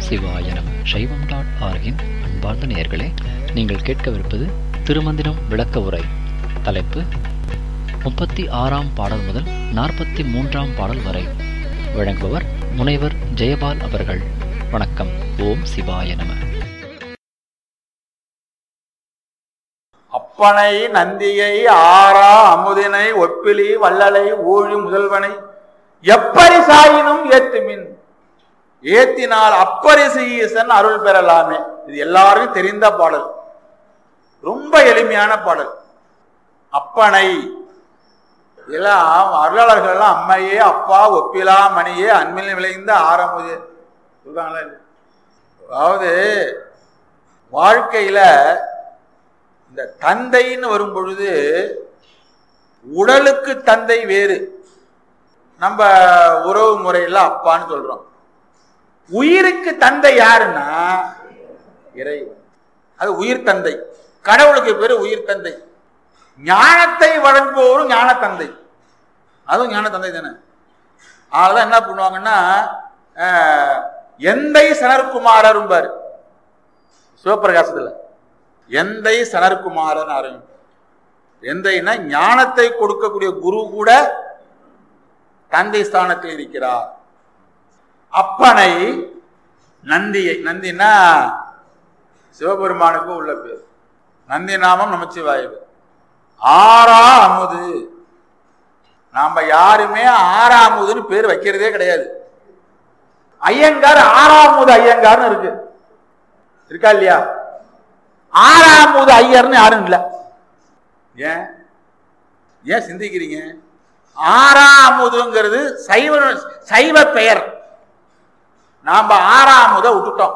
சிவாய நம சைவம் டாட் ஆர்கின் அன்பார்ந்த நேயர்களே நீங்கள் கேட்கவிருப்பது திருமந்திரம் விளக்க உரை தலைப்பு முப்பத்தி ஆறாம் பாடல் முதல் நாற்பத்தி மூன்றாம் பாடல் வரை வழங்குபவர் முனைவர் ஜெயபால் அவர்கள் வணக்கம் ஓம் சிவாய நம அப்பனை நந்தியை ஆரா அமுதினை ஒப்பிலி வள்ளலை ஊழி முதல்வனை எப்பரி சாயினும் ஏத்துமின் ஏத்தினால் அப்பரிசு ஈசன் அருள் பெறலாமே இது எல்லாருக்கும் தெரிந்த பாடல் ரொம்ப எளிமையான பாடல் அப்பனை எல்லாம் அருளாளர்கள் எல்லாம் அம்மையே அப்பா ஒப்பிலா மணியே அன்பில் விளைந்த ஆரமுது சொல்றாங்களா இல்லையா? அதாவது வாழ்க்கையில இந்த தந்தைன்னு வரும் பொழுது உடலுக்கு தந்தை வேறு நம்ம உறவு முறையில் அப்பான்னு சொல்றோம் உயிருக்கு தந்தை யாருன்னா இறைவன் அது உயிர் தந்தை கடவுளுக்கு பேரு உயிர் தந்தை ஞானத்தை வழங்குபவரும் ஞான தந்தை அதுவும் ஞான தந்தை தானே அதெல்லாம் என்ன பண்ணுவாங்கன்னா அஹ், எந்தை சனற்குமாரரும் பாரு சிவபிரகாசத்துல எந்தை சனற்குமாரன் ஆரம்பி எந்தைன்னா ஞானத்தை கொடுக்கக்கூடிய குரு கூட தந்தை ஸ்தானத்தில் இருக்கிறார் அப்பனை நந்தியை நந்தினா சிவபெருமானுக்கு உள்ள பேர் நந்தி நாமம் நமச்சிவாயது ஆறா அமுது நாம யாருமே ஆறாமுதுன்னு பேர் வைக்கிறதே கிடையாது ஐயங்கார் ஆறாமுது ஐயங்கார்னு இருக்கு இருக்கா இல்லையா ஆறாமுது ஐயர்னு யாரும் இல்லை ஏன் ஏன் சிந்திக்கிறீங்க ஆறாமுதுங்கிறது சைவ சைவ பெயர் நாம ஆறாமுத விட்டுட்டோம்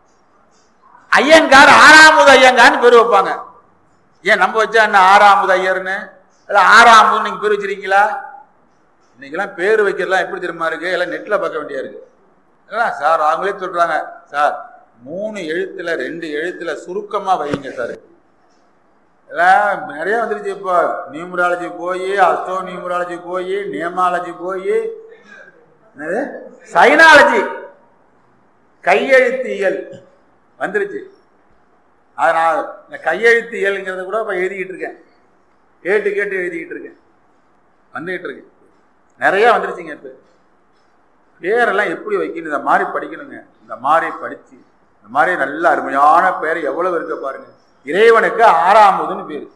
ஐயங்கார் ஆறாமுது ஐயங்கார்னு பேர் வைப்பாங்க ஏன் நம்ம வச்சா என்ன ஆறாமுது ஐயர்னு இல்ல ஆறாமுது நீங்க பேர் வச்சிருக்கீங்களா இன்னைக்கெல்லாம் பேர் வைக்கிறதுலாம் எப்படி தெரியுமா இருக்கு எல்லாம் நெட்ல பார்க்க வேண்டியா இருக்கு இல்ல சார் அவங்களே சொல்றாங்க சார் மூணு எழுத்துல ரெண்டு எழுத்துல சுருக்கமா வைங்க சார் எல்லாம் நிறைய வந்துருச்சு இப்போ நியூமராலஜி போய் அஸ்ட்ரோ நியூமராலஜி போய் நியமாலஜி போய் என்னது சைனாலஜி கையெழுத்தியல் வந்துருச்சு அதை நான் இந்த கையெழுத்தியல்ங்கிறத கூட இப்போ எழுதிக்கிட்டு இருக்கேன் கேட்டு கேட்டு எழுதிக்கிட்டு இருக்கேன் வந்துகிட்டு இருக்கு நிறைய வந்துருச்சுங்க இப்போ பேரெல்லாம் எப்படி வைக்கணும் இந்த மாதிரி படிக்கணுங்க இந்த மாதிரி படிச்சு இந்த மாதிரி நல்ல அருமையான பேர் எவ்வளவு இருக்க பாருங்க இறைவனுக்கு ஆறாமுதுன்னு பேரு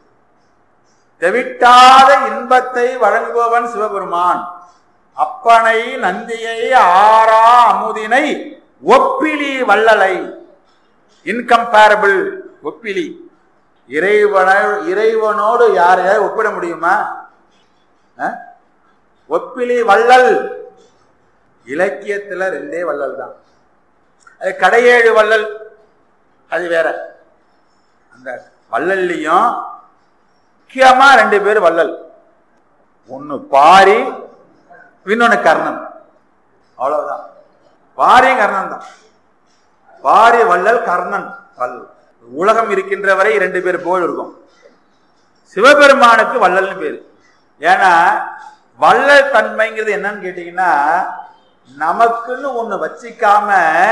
தெவிட்டாத இன்பத்தை வழங்குபவன் சிவபெருமான் அப்பனை நந்தியை ஆறா அமுதினை ஒப்பிலி வள்ளலை இன்கம்பேரபிள் ஒப்பிலி இறைவன இறைவனோடு யாரையாவது ஒப்பிட முடியுமா அஹ்? ஒப்பிலி வள்ளல் இலக்கியத்துல ரெண்டே வள்ளல் தான் அது கடையேழு வள்ளல் அது வேற அந்த வள்ளல்லையும் முக்கியமா ரெண்டு பேர் வள்ளல் ஒன்னு பாரி இன்னொன்னு கர்ணன் அவ்வளவுதான் பாரியும் கர்ணன் தான் பாரி வள்ளல் கர்ணன் வள்ளல் உலகம் இருக்கின்ற வரை ரெண்டு பேர் போல் இருக்கும் சிவபெருமானுக்கு வள்ளல்னு பேரு ஏன்னா வள்ளல் தன்மைங்கிறது என்னன்னு கேட்டீங்கன்னா நமக்குன்னு ஒண்ணு வச்சிக்காம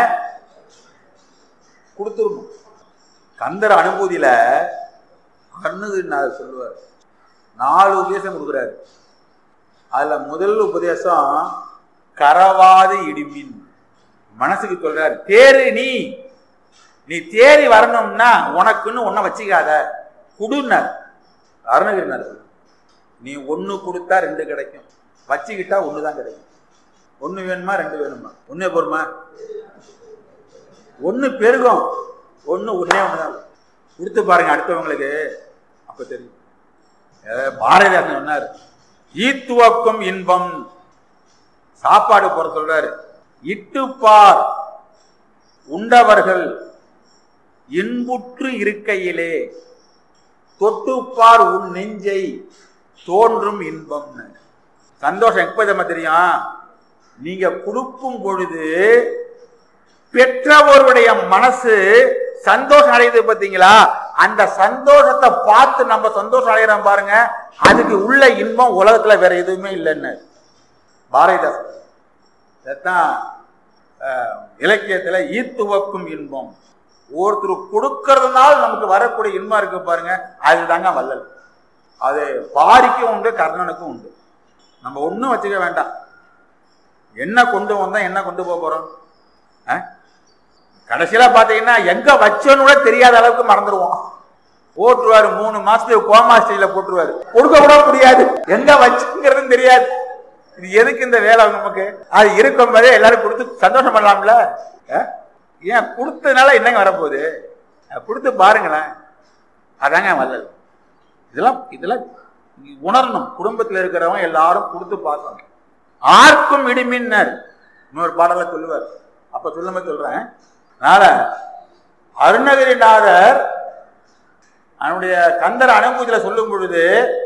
கொடுத்துடணும் கந்தர் அனுபூதியில அருணகிரிநாதர் சொல்லுவார் நாலு உபதேசம் கொடுக்குறாரு அதுல முதல் உபதேசம் கரவாது இடிமின் மனசுக்கு சொல்றாரு தேரு நீ நீ தேறி வரணும்னா உனக்குன்னு ஒன்ன வச்சுக்காத குடுனார் அருணகிரிநாதர் நீ ஒண்ணு கொடுத்தா ரெண்டு கிடைக்கும் வச்சுக்கிட்டா ஒண்ணுதான் கிடைக்கும் ஒண்ணு வேணுமா ரெண்டு வேணுமா ஒண்ணே போருமா ஒண்ணு பெருகும் ஒண்ணு ஒண்ணே ஒண்ணுதான் கொடுத்து பாருங்க அடுத்தவங்களுக்கு அப்ப தெரியும் அஹ் பாரதிதாசன் சொன்னார் ஈத்துவக்கும் இன்பம் சாப்பாடு போற சொல்றாரு இட்டுப்பார் உண்டவர்கள் இன்புற்று இருக்கையிலே தொட்டுப்பார் உன் நெஞ்சை தோன்றும் இன்பம் சந்தோஷம் எப்ப தெரியுமா தெரியும் நீங்க கொடுக்கும் பொழுது பெற்றவருடைய மனசு சந்தோஷம் அடையுது பாத்தீங்களா அந்த சந்தோஷத்தை பார்த்து நம்ம சந்தோஷம் அடைகிறோம் பாருங்க அதுக்கு உள்ள இன்பம் உலகத்துல வேற எதுவுமே இல்லைன்னு பாரதிதாசன் இதைத்தான் அஹ், இலக்கியத்துல ஈத்துவக்கும் இன்பம் ஒருத்தர் கொடுக்கறதுனால நமக்கு வரக்கூடிய இன்பம் இருக்கு பாருங்க அதுதாங்க வள்ளல் அது பாரிக்கும் உண்டு கர்ணனுக்கும் உண்டு நம்ம ஒண்ணும் வச்சுக்க வேண்டாம் என்ன கொண்டு வந்தோம் என்ன கொண்டு போக போறோம் அஹ்? கடைசியில பாத்தீங்கன்னா எங்க வச்சோன்னு கூட தெரியாத அளவுக்கு மறந்துடுவோம் போட்டுருவாரு மூணு மாசத்துக்கு கோமா ஸ்டைல போட்டுருவாரு கொடுக்க கூட முடியாது எங்க வச்சுங்கிறதும் தெரியாது இது எதுக்கு இந்த வேலை நமக்கு அது இருக்கும் போதே எல்லாரும் கொடுத்து சந்தோஷம் பண்ணலாம்ல அஹ்? ஏன் கொடுத்ததுனால என்னங்க வரப்போகுது அஹ் கொடுத்து பாருங்களேன் அதாங்க வல்லல் இதெல்லாம் இதெல்லாம் நீ உணரணும் குடும்பத்தில் இருக்கிறவங்க எல்லாரும் கொடுத்து பார்க்கணும் ஆர்க்கும் இடிமின்னர் இன்னொரு பாடலை சொல்லுவார் அப்ப சொல்லுமே சொல்றேன் அதனால அருணகிரிநாதர் அவனுடைய கந்தர் அனுபூதியில சொல்லும் பொழுது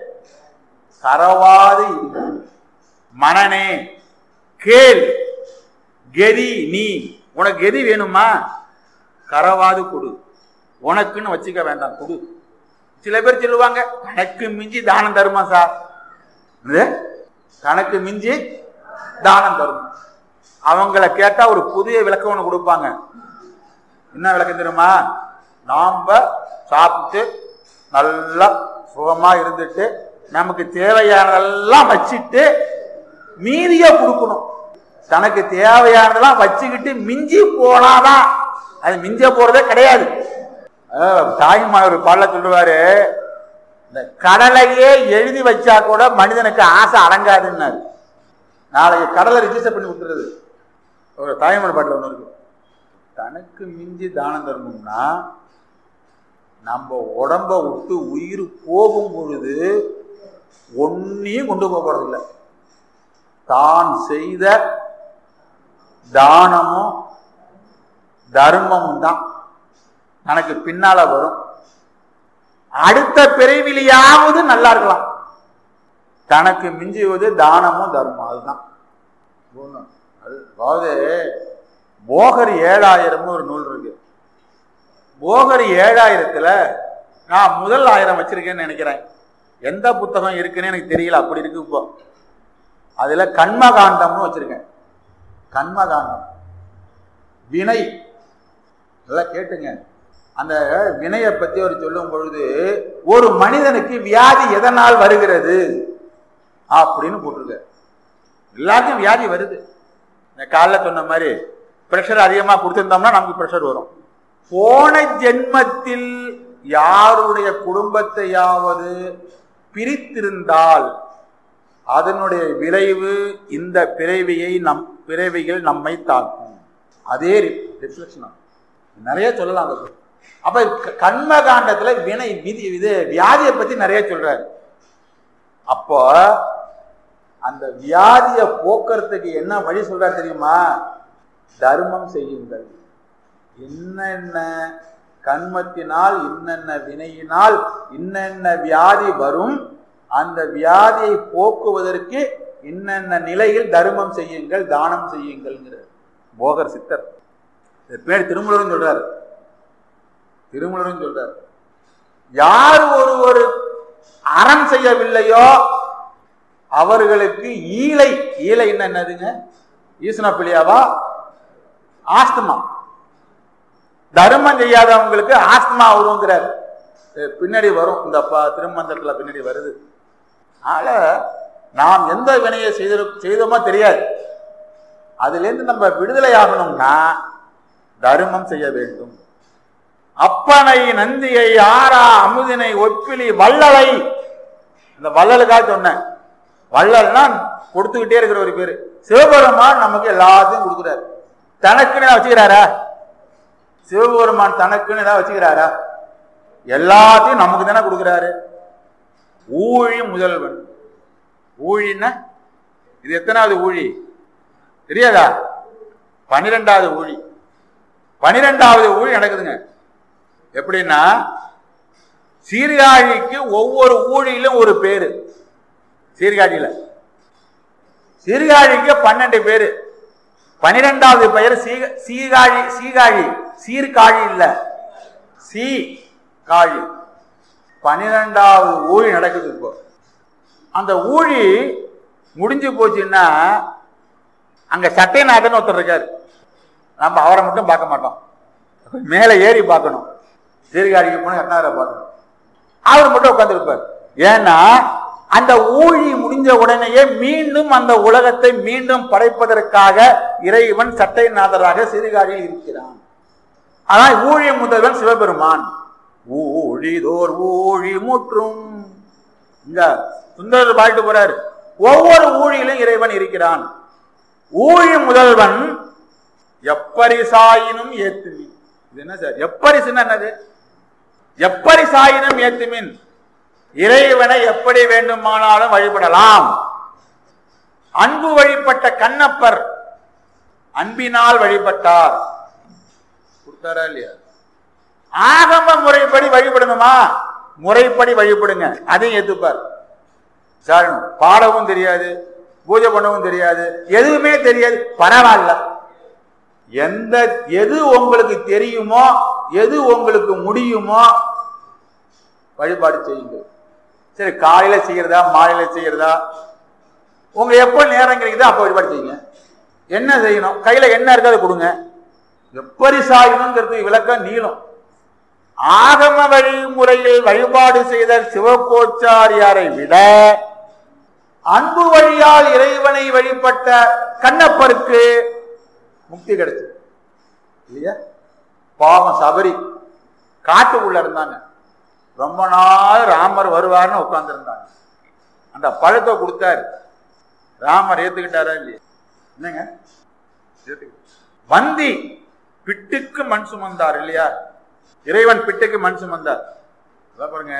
கரவாது இல்லை. மனனே கேள் கெதி நீ உனக்கு கெதி வேணுமா கரவாது கொடு உனக்குன்னு வச்சுக்க வேண்டாம் கொடு சில பேர் சொல்லுவாங்க கணக்கு மிஞ்சி தானம் தருமா சார் இது கணக்கு மிஞ்சி தானம் தரும் அவங்கள கேட்டா ஒரு புதிய விளக்கம் ஒன்று கொடுப்பாங்க என்ன விளக்கம் தெரியுமா நாம சாப்பிட்டு நல்லா சுகமா இருந்துட்டு நமக்கு தேவையானதெல்லாம் வச்சுட்டு மீதிய கொடுக்கணும் தனக்கு தேவையானதெல்லாம் வச்சுக்கிட்டு மிஞ்சி போனாதான் அது மிஞ்ச போறதே கிடையாது அஹ் தாய்மார் ஒரு பாடல சொல்லுவாரு இந்த கடலையே எழுதி வச்சா கூட மனிதனுக்கு ஆசை அடங்காதுன்னாரு நாளைக்கு கடலை ரிஜிஸ்டர் பண்ணி விட்டுறது ஒரு தாய்மொழி பாட்டில் ஒன்று இருக்கு தனக்கு மிஞ்சி தானம் தரணும்னா நம்ம உடம்ப விட்டு உயிர் போகும் பொழுது ஒன்னையும் கொண்டு போக போறதில்ல தான் செய்த தானமும் தர்மமும் தான் தனக்கு பின்னால வரும் அடுத்த பிறவிலையாவது நல்லா இருக்கலாம் தனக்கு மிஞ்சுவது தானமும் தர்மம் அதுதான் ஒண்ணு. அது அதாவது போகர் ஏழாயிரம்னு ஒரு நூல் இருக்கு போகர் ஏழாயிரத்துல நான் முதல் ஆயிரம் வச்சிருக்கேன்னு நினைக்கிறேன் எந்த புத்தகம் இருக்குன்னு எனக்கு தெரியல அப்படி இருக்கு இப்போ அதுல கண்மகாண்டம்னு வச்சிருக்கேன் கண்மகாண்டம் வினை நல்லா கேட்டுங்க அந்த வினையை பத்தி அவர் சொல்லும் பொழுது ஒரு மனிதனுக்கு வியாதி எதனால் வருகிறது அப்படின்னு போட்டிருக்க எல்லாருக்கும் வியாதி வருது இந்த காலைல சொன்ன மாதிரி ப்ரெஷர் அதிகமா கொடுத்திருந்தோம்னா நமக்கு ப்ரெஷர் வரும் போன ஜென்மத்தில் யாருடைய குடும்பத்தையாவது பிரித்திருந்தால் அதனுடைய விளைவு இந்த பிறவியை நம் பிறவிகள் நம்மை தாக்கும் அதே ரிஃப்ளெக்ஷன் நிறைய சொல்லலாம் அது. அப்ப க- கண்ம காண்டத்துல வினை விதி இது வியாதியை பத்தி நிறைய சொல்றாரு அப்போ அந்த வியாதியை போக்குறதுக்கு என்ன வழி சொல்றாரு தெரியுமா தர்மம் செய்யுங்கள் என்னென்ன கண்மத்தினால் இன்னென்ன வினையினால் இன்னென்ன வியாதி வரும் அந்த வியாதியை போக்குவதற்கு இன்னென்ன நிலையில் தர்மம் செய்யுங்கள் தானம் செய்யுங்கள்ங்கிறார் போகர் சித்தர் இது பேர் திருமலரும் சொல்றாரு திருமலரும் சொல்றாரு யார் ஒரு ஒரு அறம் செய்யவில்லையோ அவர்களுக்கு ஈலை ஈலை என்ன என்னதுங்க ஈசனப்பிள்ளையாவா ஆஸ்துமா தர்மம் செய்யாதவங்களுக்கு ஆஸ்துமா வருங்கிறார் இது பின்னாடி வரும் இந்த ப- திருமந்திரத்துல பின்னாடி வருது அதனால நாம் எந்த வினையை செய்த செய்தோமோ தெரியாது அதிலிருந்து நம்ம விடுதலை ஆகணும்னா தர்மம் செய்ய வேண்டும் அப்பனை நந்தியை ஆரா அமுதினை ஒப்பிலி வள்ளலை இந்த வள்ளலுக்காக சொன்னேன் வள்ளல்னா கொடுத்துக்கிட்டே இருக்கிற ஒரு பேரு சிவபெருமான் நமக்கு எல்லாத்தையும் கொடுக்குறாரு தனக்குன்னு ஏதாவது வச்சுக்கிறாரா சிவபெருமான் தனக்குன்னு ஏதாவது வச்சுக்கிறாரா எல்லாத்தையும் நமக்கு தானே கொடுக்குறாரு ஊழி முதல்வன் ஊழின்னா இது எத்தனாவது ஊழி தெரியாதா பனிரெண்டாவது ஊழி பனிரெண்டாவது ஊழி நடக்குதுங்க எப்படின்னா சீர்காழிக்கு ஒவ்வொரு ஊழியிலும் ஒரு பேரு சீர்காழியில சீர்காழிக்கு பன்னெண்டு பேரு பனிரெண்டாவது பெயர் சீக சீகாழி சீகாழி சீர்காழி இல்ல சீ காழி பனிரெண்டாவது ஊழி நடக்குது இப்போ அந்த ஊழி முடிஞ்சு போச்சுன்னா அங்க சட்டைநாதன் ஒருத்தர் இருக்காரு நம்ம அவரை மட்டும் பார்க்க மாட்டோம் மேலே ஏறி பார்க்கணும் சீர்காழிக்கு போனால் எட்டாயிரம் பார்க்கணும் அவர் மட்டும் உட்காந்துருப்பார் ஏன்னா அந்த ஊழி முடிஞ்ச உடனேயே மீண்டும் அந்த உலகத்தை மீண்டும் படைப்பதற்காக இறைவன் சட்டைநாதராக சீர்காழியில் இருக்கிறான் அதான் ஊழி முதல்வன் சிவபெருமான் ஊழிதோர் ஊழி முற்றும் இங்க சுந்தரர் பாட்டு போறாரு ஒவ்வொரு ஊழியிலும் இறைவன் இருக்கிறான் ஊழி முதல்வன் எப்பரிசாயினும் ஏத்துமின் இது என்ன சார் எப்பரிசுன்னா என்னது எப்பரிசாயினும் ஏத்துமின் இறைவனை எப்படி வேண்டுமானாலும் வழிபடலாம் அன்பு வழிபட்ட கண்ணப்பர் அன்பினால் வழிபட்டார் கொடுத்தாரா இல்லையா ஆகம முறைப்படி வழிபடணுமா முறைப்படி வழிபடுங்க அதையும் ஏத்துப்பார் சார் பாடவும் தெரியாது பூஜை பண்ணவும் தெரியாது எதுவுமே தெரியாது பரவாயில்ல எந்த எது உங்களுக்கு தெரியுமோ எது உங்களுக்கு முடியுமோ வழிபாடு செய்யுங்க சரி காலையில செய்யறதா மாலையில செய்யறதா உங்க எப்போ நேரம் கிடைக்குதோ அப்போ வழிபாடு செய்யுங்க என்ன செய்யணும் கையில என்ன இருக்கோ அதை கொடுங்க எப்படி சாயணுங்கிறது விளக்கம் நீளும் ஆகம வழிமுறையில் வழிபாடு செய்த சிவகோச்சாரியாரை விட அன்பு வழியால் இறைவனை வழிபட்ட கண்ணப்பருக்கு முக்தி கிடைச்சது இல்லையா பாவம் சபரி காட்டுக்குள்ள இருந்தாங்க ரொம்ப நாள் ராமர் வருவார்னு உட்கார்ந்துருந்தாங்க அந்த பழத்தை கொடுத்தாரு ராமர் ஏத்துக்கிட்டாரா இல்லையா என்னங்க ஏத்துக்கிட்டாரு. வந்தி பிட்டுக்கு மண் சுமந்தார் இல்லையா இறைவன் பிட்டுக்கு மண் சுமந்தார் அதான் பாருங்க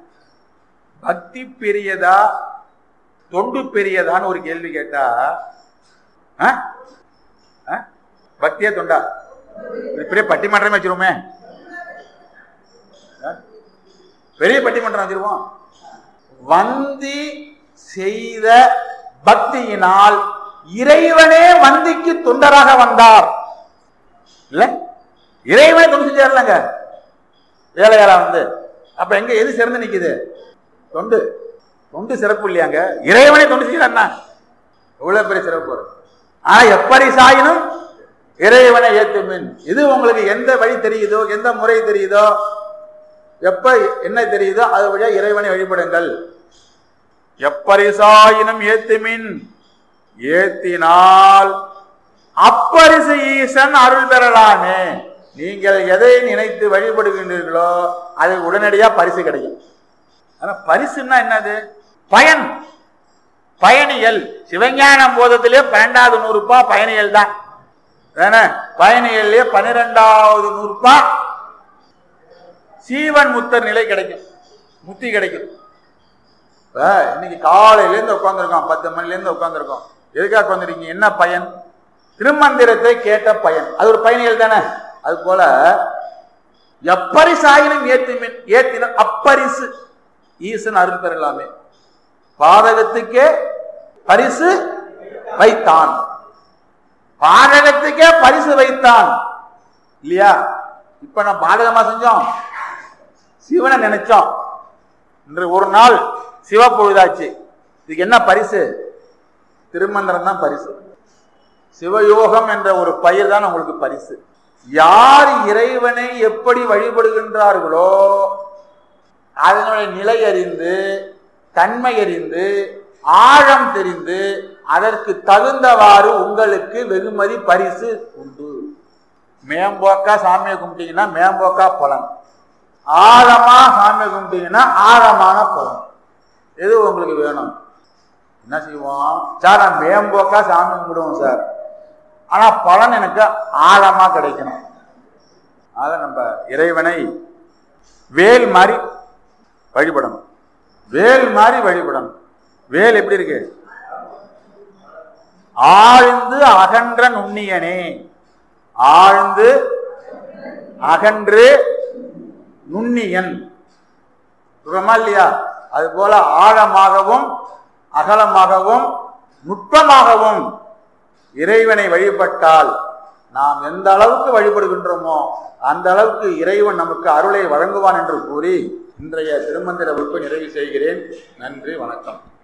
பக்தி பெரியதா தொண்டு பெரியதான்னு ஒரு கேள்வி கேட்டா ஆ? ஆ? பக்தியா தொண்டா இப்படியே பட்டிமன்றமே வச்சிருவோமே ஆ? பெரிய பட்டிமன்றம் வச்சிருவோம் வந்தி செய்த பக்தியினால் இறைவனே வந்திக்கு தொண்டராக வந்தார் இல்ல இறைவனே தொண்டு செஞ்சார்லங்க வேலையாளா வந்து அப்ப எங்க எது சிறந்து நிக்குது தொண்டு தொண்டு சிறப்பு இல்லையாங்க இறைவனே தொண்டு செய்யறாருன்னா எவ்வளவு பெரிய சிறப்பு வரும் ஆனா எப்படி சாயினும் இறைவனை ஏத்துமின் இது உங்களுக்கு எந்த வழி தெரியுதோ எந்த முறை தெரியுதோ எப்ப என்ன தெரியுதோ அது வழியா இறைவனை வழிபடுங்கள் எப்பரிசாயினும் ஏத்துமின் ஏத்தினால் அப்பரிசு ஈசன் அருள் பெறலாமே நீங்கள் எதை நினைத்து வழிபடுகின்றீர்களோ அது உடனடியா பரிசு கிடைக்கும் ஆனா பரிசுன்னா என்னது பயன் பயணியல் சிவஞானம் போதத்திலே பன்னெண்டாவது நூறுபா பயணியல் தான் தானே பயணியல்லே பன்னிரெண்டாவது நூறுபா சீவன் முத்தர் நிலை கிடைக்கும் முத்தி கிடைக்கும் இப்ப இன்னைக்கு காலையில இருந்து உட்காந்துருக்கோம் பத்து மணில இருந்து உட்காந்துருக்கோம் எதுக்காக உட்காந்துருக்கீங்க என்ன பயன் திருமந்திரத்தை கேட்ட பயன் அது ஒரு பயணிகள் தானே அது போல எப்பரிசாயினும் ஏத்திமின் ஏத்தின அப்பரிசு ஈசன் அருள் பெறலாமே பாதகத்துக்கே பரிசு வைத்தான் பாதகத்துக்கே பரிசு வைத்தான் இல்லையா இப்ப நம்ம பாதகமா செஞ்சோம் சிவனை நினைச்சோம் இன்று ஒரு நாள் சிவ பொழுதாச்சு இதுக்கு என்ன பரிசு திருமந்திரம் தான் பரிசு சிவயோகம் என்ற ஒரு பயிர் தான் உங்களுக்கு பரிசு யார் இறைவனை எப்படி வழிபடுகின்றார்களோ அதனுடைய நிலை அறிந்து தன்மை அறிந்து ஆழம் தெரிந்து அதற்கு தகுந்தவாறு உங்களுக்கு வெகுமதி பரிசு உண்டு மேம்போக்கா சாமியை கும்பிட்டீங்கன்னா மேம்போக்கா பலன் ஆழமா சாமியை கும்பிட்டீங்கன்னா ஆழமான பலன் எது உங்களுக்கு வேணும் என்ன செய்வோம் சார் நான் மேம்போக்கா சாமி கும்பிடுவோம் சார் ஆனா பலன் எனக்கு ஆழமா கிடைக்கணும் ஆக நம்ம இறைவனை வேல் மாதிரி வழிபடணும் வேல் மாதிரி வழிபடணும் வேல் எப்படி இருக்கு ஆழ்ந்து அகன்ற நுண்ணியனே ஆழ்ந்து அகன்று நுண்ணியன் சொல்றோமா இல்லையா அது போல ஆழமாகவும் அகலமாகவும் நுட்பமாகவும் இறைவனை வழிபட்டால் நாம் எந்த அளவுக்கு வழிபடுகின்றோமோ அந்த அளவுக்கு இறைவன் நமக்கு அருளை வழங்குவான் என்று கூறி இன்றைய திருமந்திர வகுப்பு நிறைவு செய்கிறேன் நன்றி வணக்கம்